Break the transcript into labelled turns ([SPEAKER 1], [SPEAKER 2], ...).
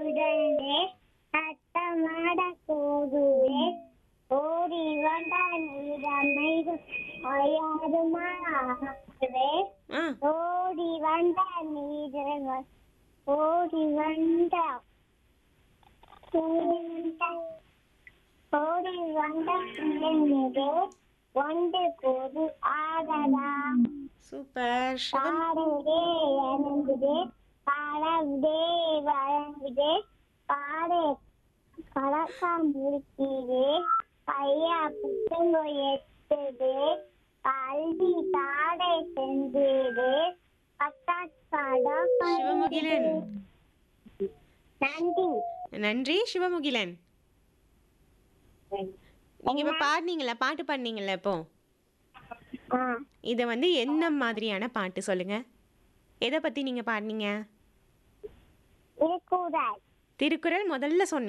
[SPEAKER 1] உடனே சத்தமாட கூடுவே ஓடி வந்தால் நீரமைது ஒயாருமாவே
[SPEAKER 2] ஆ
[SPEAKER 1] ஓடி வந்தால் நீரம ஓடி வந்தா ஓடி வந்தா ஓடி வந்த பிள்ளைங்களே ஒன்று போது ஆடலாம்
[SPEAKER 2] சூப்பர் சிவம்
[SPEAKER 1] பாடுதே இறங்குதே பாடவுதே வழங்குதே பாடு கலக்கம் முடிக்குதே பையா புத்தங்க எத்துது கல்வி தாடை செஞ்சது பட்டாச்சாடா
[SPEAKER 2] சிவமுகிலன்
[SPEAKER 1] நன்றி
[SPEAKER 2] நன்றி சிவமுகிலன் நீங்க இப்ப பாடுனீங்களா பாட்டு பாடுனீங்கல்ல இப்போ
[SPEAKER 1] ஆ
[SPEAKER 2] இதை வந்து என்ன மாதிரியான பாட்டு சொல்லுங்க எதை பத்தி நீங்க பாடுனீங்க
[SPEAKER 1] இருக்கக்கூடாது
[SPEAKER 2] திருக்குறள் முதல்ல சொன்னீங்க